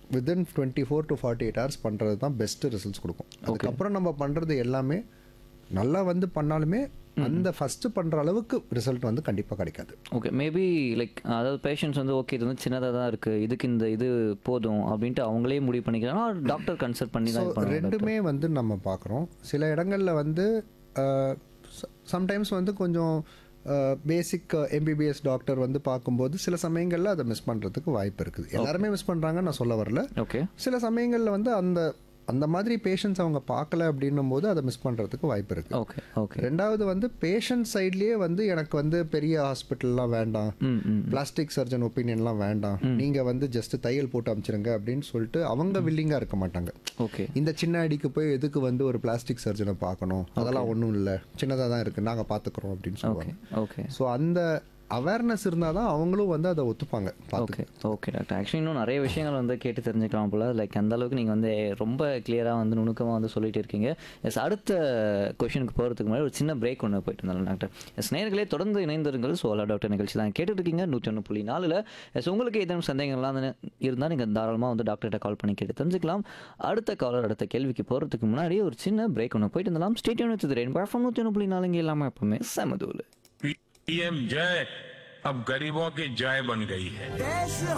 within twenty four to forty eight hours பண்ணுறது தான் best results கொடுக்கும் அதுக்கப்புறம் நம்ம பண்ணுறது எல்லாமே நல்லா வந்து பண்ணாலுமே அந்த ஃபஸ்ட்டு பண்ணுற அளவுக்கு ரிசல்ட் வந்து கண்டிப்பாக கிடைக்காது ஓகே மேபி லைக் அதாவது பேஷண்ட்ஸ் வந்து ஓகே இது வந்து சின்னதாக தான் இருக்குது இதுக்கு இந்த இது போதும் அப்படின்ட்டு அவங்களே முடிவு பண்ணிக்கிறாங்க டாக்டர் கன்சல்ட் பண்ணி தான் இது பண்ணுவாங்க ரெண்டுமே வந்து நம்ம பார்க்குறோம் சில இடங்கள்ல வந்து சம்டைம்ஸ் வந்து கொஞ்சம் பேசிக் எம்பிபிஎஸ் டாக்டர் வந்து பார்க்கும்போது சில சமயங்களில் அதை மிஸ் பண்ணுறதுக்கு வாய்ப்பு இருக்குது எல்லாருமே மிஸ் பண்ணுறாங்கன்னு நான் சொல்ல வரல ஓகே சில சமயங்களில் வந்து அந்த அந்த மாதிரி பேஷண்ட்ஸ் அவங்க பார்க்கல அப்படின்னும் போது அதை மிஸ் பண்ணுறதுக்கு வாய்ப்பு இருக்குது ஓகே ஓகே ரெண்டாவது வந்து பேஷண்ட் சைட்லேயே வந்து எனக்கு வந்து பெரிய ஹாஸ்பிட்டல்லாம் வேண்டாம் ம் ம் பிளாஸ்டிக் சர்ஜன் ஒப்பீனியன்லாம் வேண்டாம் நீங்கள் வந்து ஜஸ்ட் தையல் போட்டு அமைச்சிருங்க அப்படின்னு சொல்லிட்டு அவங்க வில்லிங்காக இருக்க மாட்டாங்க ஓகே இந்த சின்ன அடிக்கு போய் எதுக்கு வந்து ஒரு பிளாஸ்டிக் சர்ஜனை பார்க்கணும் அதெல்லாம் ஒன்றும் இல்லை சின்னதாக தான் இருக்குது நாங்கள் பார்த்துக்குறோம் அப்படின்னு சொல்லுவாங்க ஓகே ஸோ அந்த அவேர்னஸ் இருந்தால் தான் அவங்களும் வந்து அதை ஒத்துப்பாங்க பார்த்து ஓகே ஓகே டாக்டர் ஆக்சுவலி இன்னும் நிறைய விஷயங்கள் வந்து கேட்டு தெரிஞ்சுக்கலாம் போல லைக் அந்த அளவுக்கு நீங்கள் வந்து ரொம்ப கிளியராக வந்து நுணுக்கமாக வந்து சொல்லிட்டு இருக்கீங்க எஸ் அடுத்த கொஷனுக்கு போகிறதுக்கு முன்னாடி ஒரு சின்ன பிரேக் ஒன்று போயிட்டு இருந்தாலும் டாக்டர் எஸ் நேர்களே தொடர்ந்து இணைந்திருங்கள் சோலா டாக்டர் நிகழ்ச்சி தான் கேட்டுட்டு இருக்கீங்க நூற்றி ஒன்று புள்ளி நாலில் எஸ் உங்களுக்கு ஏதேனும் சந்தேகங்கள்லாம் வந்து இருந்தால் நீங்கள் தாராளமாக வந்து டாக்டர்கிட்ட கால் பண்ணி கேட்டு தெரிஞ்சுக்கலாம் அடுத்த காலர் அடுத்த கேள்விக்கு போகிறதுக்கு முன்னாடி ஒரு சின்ன பிரேக் ஒன்று போயிட்டு இருந்தாலும் ஸ்டேடியம் வச்சு ரெயின் பர்ஃபார்ம் நூற்றி ஒன்று புள்ளி நாலுங்க இல்லாமல் எப்பவுமே செமதூள் पीएम जय अब गरीबों की जय बन गई है देश